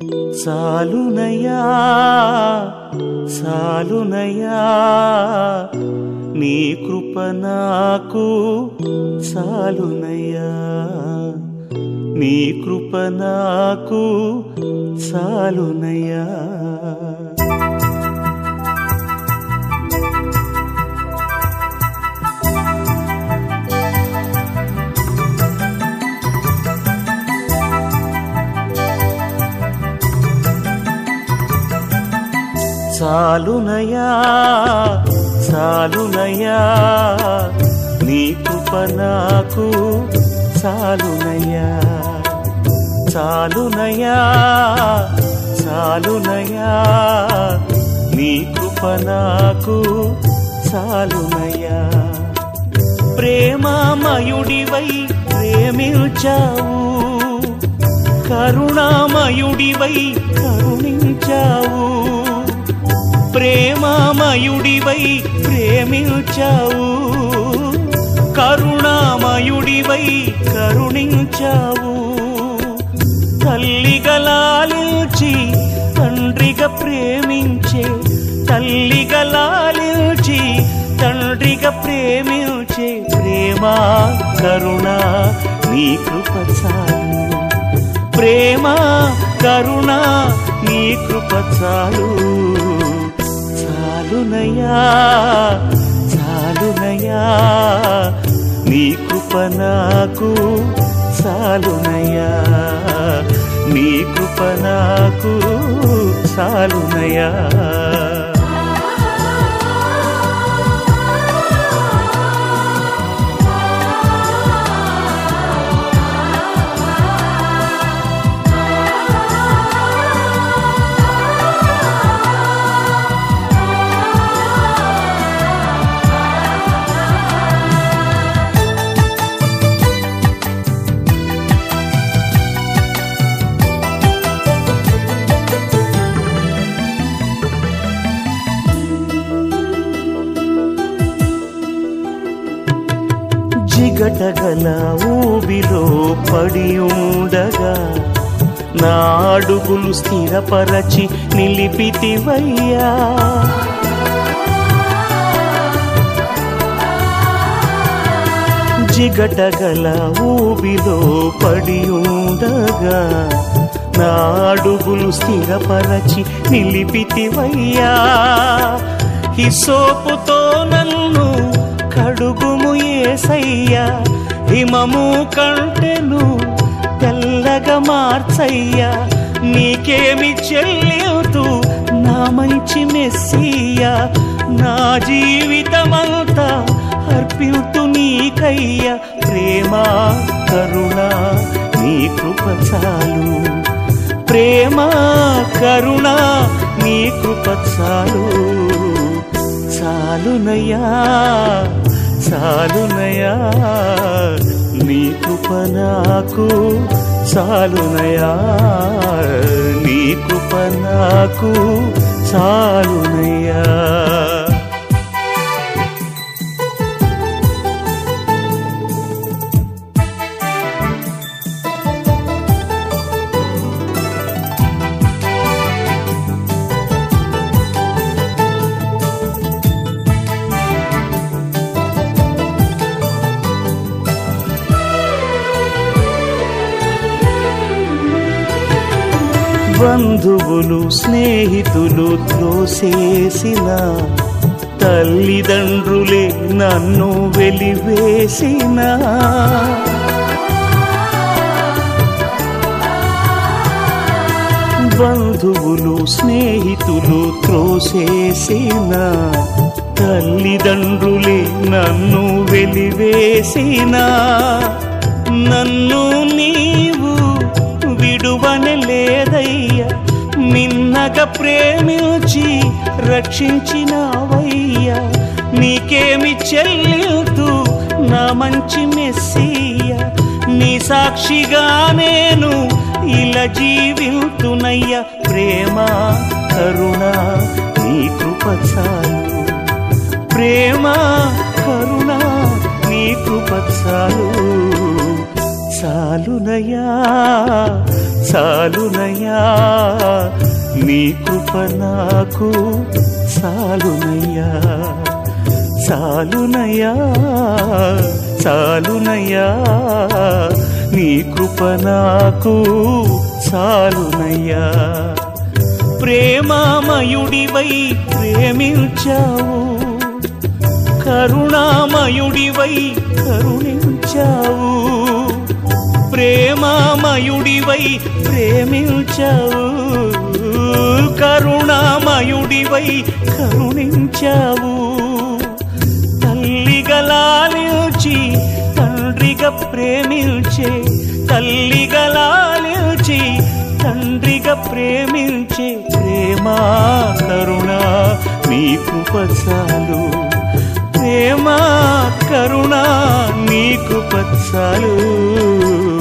సాలునయా సాలునయా నీ కృప నాకు సాలునయా నీ కృప నాకు సాలునయా చాలునయా చాలునయా నీ కృప నాకు చాలునయా చాలునయా చాలునయా నీ కృప నాకు చాలునయా ప్రేమామయుడివై ప్రేమించావు కరుణామయుడివై కరుణించావు ప్రేమామయుడివై ప్రేమించావు కరుణామయుడివై కరుణించావు తల్లిగా లాలించి తండ్రిగా ప్రేమించే తల్లిగా లాలించి తండ్రిగా ప్రేమించే ప్రేమ కరుణ నీ కృప చాలు ప్రేమ కరుణ నీ కృప చాలు చాలునయా చాలునయా నీ కృప నాకు చాలునయా నీ కృప నాకు చాలునయా జిగటగల ఊబిలో పడి ఉండగా నా అడుగులు స్థిరపరచి నిలిపితివయ్యా జిగటగల ఊబిలో పడి ఉండగా నా అడుగులు స్థిరపరచి నిలిపితివయ్యా హిసోపుతో నన్ను కడుగుము ఏసయ్యా హిమము కంటెను తెల్లగా మార్చయ్యా నీకేమి చెల్లితూ నా మంచి మెస్సియా నా జీవితమంతా అర్పితు నీకయ్యా ప్రేమ కరుణ నీ కృప చాలు ప్రేమ కరుణ నీ కృప చాలు చాలునయా చాలునయా నీ కృప నాకు చాలునయా నీ కృప నాకు చాలునయా బంధువులు స్నేహితులు త్రోసేసిన తల్లిదండ్రులే నన్ను వెలివేసిన బంధువులు స్నేహితులు త్రోసేసిన తల్లిదండ్రులే నన్ను వెలివేసిన నన్ను నీవు విడువని లేదయ్యా మిన్నగా ప్రేమించి రక్షించినావయ్యా నీకేమి చెల్లితూ నా మంచి మెస్సియ్యా నీ సాక్షిగా నేను ఇలా జీవితునయ్యా ప్రేమ కరుణ నీ కృప చాలు ప్రేమ కరుణ నీకు పచ్చాలు చాలునయా సాలునయ్యా నీ కృప నాకు సాలునయ్యా సాలునయ్యా సాలునయ్యా నీ కృప నాకు సాలునయ్యా ప్రేమామయుడివై ప్రేమించావు కరుణామయుడివై కరుణించావు ప్రేమామయుడివై ప్రేమించావు కరుణామయుడివై కరుణించావు తల్లిగా లాలించి తండ్రిగా ప్రేమించే తల్లిగా లాలించి తండ్రిగా ప్రేమించే ప్రేమా కరుణ నీకు పచ్చాలు ప్రేమ కరుణ నీకు పచ్చాలు